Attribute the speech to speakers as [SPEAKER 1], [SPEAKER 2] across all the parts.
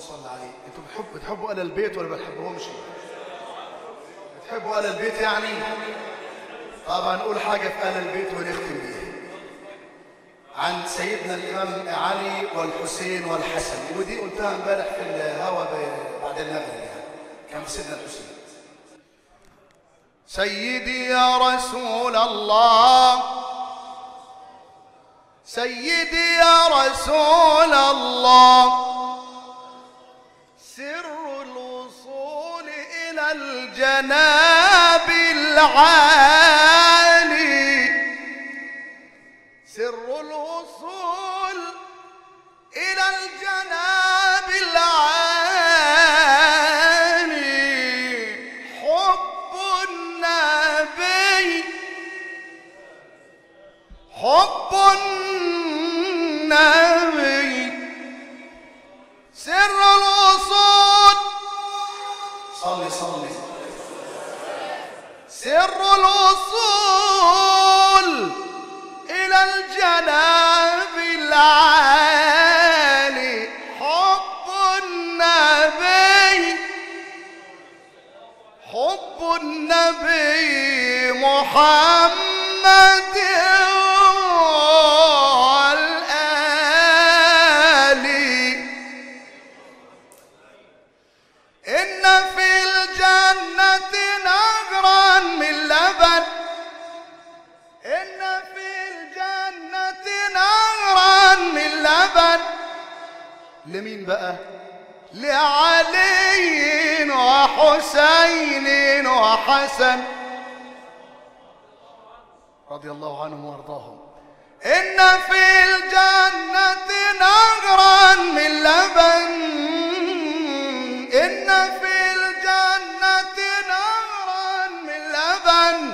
[SPEAKER 1] صل عليه انتوا بتحب بتحبوا اهل البيت ولا ما بتحبوهمش بتحبوا اهل البيت يعني طبعا نقول حاجه في اهل البيت ونختم بيها عن سيدنا الامام علي والحسين والحسن ودي قلتها امبارح في الهوا ب- بعد المغرب يعني كان في سيدنا الحسين سيدي يا رسول الله سيدي يا رسول الله سر الوصول إلى الجناب العالي سر الوصول إلى الجناب العالي حب النبي حب النبي سر الوصول صلي صلي سر الوصول إلى الجناب العالي حب النبي حب النبي محمد والآل إن في الجنة نهرا من لبن إن في الجنة نهرا من لبن لمين بقى لعلي وحسين وحسن رضي الله عنهم وارضاهم إن في الجنة نهرا من لبن إن في الجنة نهرا من لبن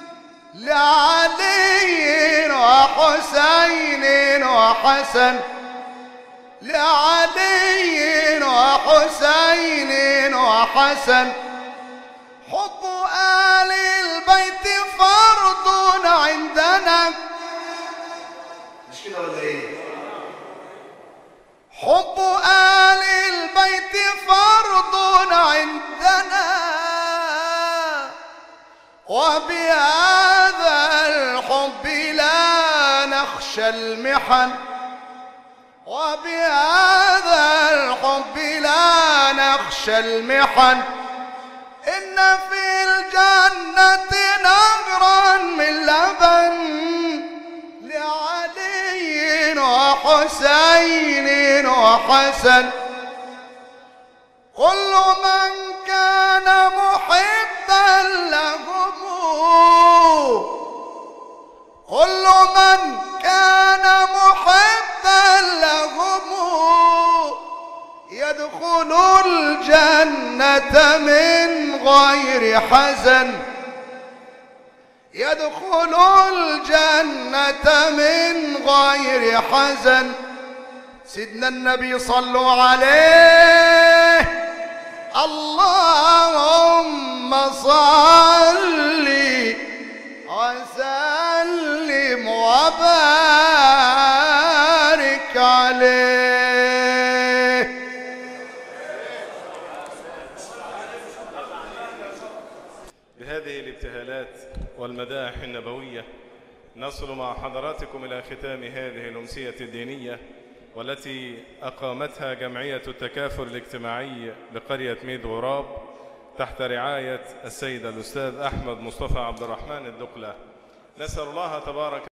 [SPEAKER 1] لعلي وحسين وحسن لعلي وحسين وحسن حب آل البيت فرض عندنا مش كده ولا ايه حب آل البيت فرض عندنا وبهذا الحب لا نخشى المحن وبهذا الحب لا نخشى المحن إن في الجنة نهرا من لبن لعلي وحسين وحسن كل من كان محبا لهم كل من كان محبا لهم يدخل الجنة من غير حزن يدخل الجنة من غير حزن سيدنا النبي صلوا عليه اللهم صل وسلم وبارك عليه
[SPEAKER 2] بهذه الابتهالات والمداح النبوية نصل مع حضراتكم إلى ختام هذه الأمسية الدينية والتي أقامتها جمعية التكافل الاجتماعي بقرية ميد غراب تحت رعاية السيد الأستاذ أحمد مصطفى عبد الرحمن الدقلة نسأل الله تبارك